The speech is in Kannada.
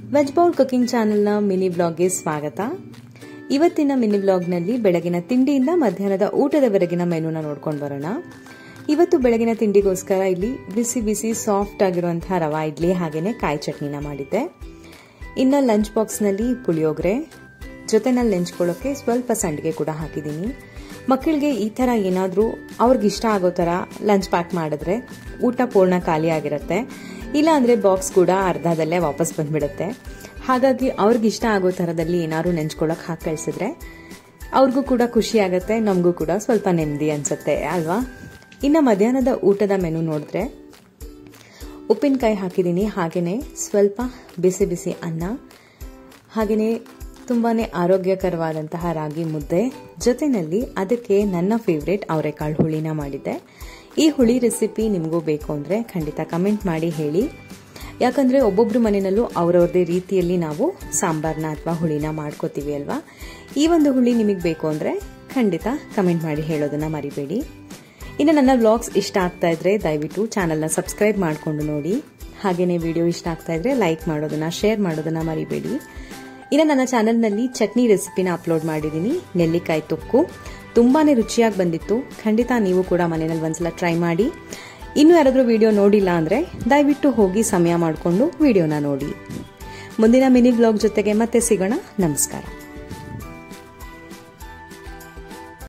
ವೆಜ್ ಬೌಲ್ ಕುಕಿಂಗ್ ಚಾನೆಲ್ನ ಮಿನಿ ಬ್ಲಾಗ್ಗೆ ಸ್ವಾಗತ ಇವತ್ತಿನ ಮಿನಿ ಬ್ಲಾಗ್ನಲ್ಲಿ ಬೆಳಗಿನ ತಿಂಡಿಯಿಂದ ಮಧ್ಯಾಹ್ನದ ಊಟದವರೆಗಿನ ಮೆನುನ ನೋಡ್ಕೊಂಡು ಬರೋಣ ಇವತ್ತು ಬೆಳಗಿನ ತಿಂಡಿಗೋಸ್ಕರ ಇಲ್ಲಿ ಬಿಸಿ ಬಿಸಿ ಸಾಫ್ಟ್ ಆಗಿರುವಂತಹ ರವಾ ಇಡ್ಲಿ ಹಾಗೇನೆ ಕಾಯಿ ಚಟ್ನಿನ ಮಾಡಿದ್ದೆ ಇನ್ನು ಲಂಚ್ ಬಾಕ್ಸ್ನಲ್ಲಿ ಪುಳಿಯೋಗರೆ ಜೊತೆನಲ್ಲಿ ನೆಂಚ್ಕೊಳ್ಳೋಕೆ ಸ್ವಲ್ಪ ಸಂಡಿಗೆ ಕೂಡ ಹಾಕಿದ್ದೀನಿ ಮಕ್ಕಳಿಗೆ ಈ ಥರ ಏನಾದರೂ ಅವ್ರಿಗೆ ಇಷ್ಟ ಆಗೋ ಥರ ಲಂಚ್ ಪ್ಯಾಕ್ ಮಾಡಿದ್ರೆ ಊಟ ಪೂರ್ಣ ಖಾಲಿ ಆಗಿರುತ್ತೆ ಇಲ್ಲಾಂದರೆ ಬಾಕ್ಸ್ ಕೂಡ ಅರ್ಧದಲ್ಲೇ ವಾಪಸ್ ಬಂದ್ಬಿಡುತ್ತೆ ಹಾಗಾಗಿ ಅವ್ರಿಗೆ ಇಷ್ಟ ಆಗೋ ಥರದಲ್ಲಿ ಏನಾದ್ರು ನೆಂಚ್ಕೊಳ್ಳೋಕೆ ಹಾಕಿ ಕಳಿಸಿದ್ರೆ ಅವ್ರಿಗೂ ಕೂಡ ಖುಷಿ ಆಗುತ್ತೆ ನಮಗೂ ಕೂಡ ಸ್ವಲ್ಪ ನೆಮ್ಮದಿ ಅನ್ಸುತ್ತೆ ಅಲ್ವಾ ಇನ್ನು ಮಧ್ಯಾಹ್ನದ ಊಟದ ಮೆನು ನೋಡಿದ್ರೆ ಉಪ್ಪಿನಕಾಯಿ ಹಾಕಿದ್ದೀನಿ ಹಾಗೆಯೇ ಸ್ವಲ್ಪ ಬಿಸಿ ಬಿಸಿ ಅನ್ನ ಹಾಗೆಯೇ ತುಂಬಾ ಆರೋಗ್ಯಕರವಾದಂತಹ ರಾಗಿ ಮುದ್ದೆ ಜೊತೆಯಲ್ಲಿ ಅದಕ್ಕೆ ನನ್ನ ಫೇವ್ರೇಟ್ ಅವರೆಕಾಳು ಹುಳಿನ ಮಾಡಿದ್ದೆ ಈ ಹುಳಿ ರೆಸಿಪಿ ನಿಮಗೂ ಬೇಕು ಅಂದರೆ ಖಂಡಿತ ಕಮೆಂಟ್ ಮಾಡಿ ಹೇಳಿ ಯಾಕಂದರೆ ಒಬ್ಬೊಬ್ಬರು ಮನೆಯಲ್ಲೂ ಅವ್ರವ್ರದೇ ರೀತಿಯಲ್ಲಿ ನಾವು ಸಾಂಬಾರನ್ನ ಅಥವಾ ಹುಳಿನ ಮಾಡ್ಕೋತೀವಿ ಅಲ್ವಾ ಈ ಒಂದು ಹುಳಿ ನಿಮಗೆ ಬೇಕು ಅಂದರೆ ಖಂಡಿತ ಕಮೆಂಟ್ ಮಾಡಿ ಹೇಳೋದನ್ನ ಮರಿಬೇಡಿ ಇನ್ನು ನನ್ನ ವ್ಲಾಗ್ಸ್ ಇಷ್ಟ ಆಗ್ತಾ ಇದ್ರೆ ದಯವಿಟ್ಟು ಚಾನಲ್ನ ಸಬ್ಸ್ಕ್ರೈಬ್ ಮಾಡಿಕೊಂಡು ನೋಡಿ ಹಾಗೆಯೇ ವಿಡಿಯೋ ಇಷ್ಟ ಆಗ್ತಾ ಇದ್ರೆ ಲೈಕ್ ಮಾಡೋದನ್ನ ಶೇರ್ ಮಾಡೋದನ್ನ ಮರಿಬೇಡಿ ಇನ್ನು ನನ್ನ ಚಾನಲ್ನಲ್ಲಿ ಚಟ್ನಿ ರೆಸಿಪಿನ ಅಪ್ಲೋಡ್ ಮಾಡಿದ್ದೀನಿ ನೆಲ್ಲಿಕಾಯಿ ತೊಕ್ಕು ತುಂಬಾನೇ ರುಚಿಯಾಗಿ ಬಂದಿತ್ತು ಖಂಡಿತ ನೀವು ಕೂಡ ಮನೆಯಲ್ಲಿ ಒಂದ್ಸಲ ಟ್ರೈ ಮಾಡಿ ಇನ್ನು ಯಾರಾದರೂ ವಿಡಿಯೋ ನೋಡಿಲ್ಲ ಅಂದರೆ ದಯವಿಟ್ಟು ಹೋಗಿ ಸಮಯ ಮಾಡಿಕೊಂಡು ವಿಡಿಯೋನ ನೋಡಿ ಮುಂದಿನ ಮಿನಿ ಬ್ಲಾಗ್ ಜೊತೆಗೆ ಮತ್ತೆ ಸಿಗೋಣ ನಮಸ್ಕಾರ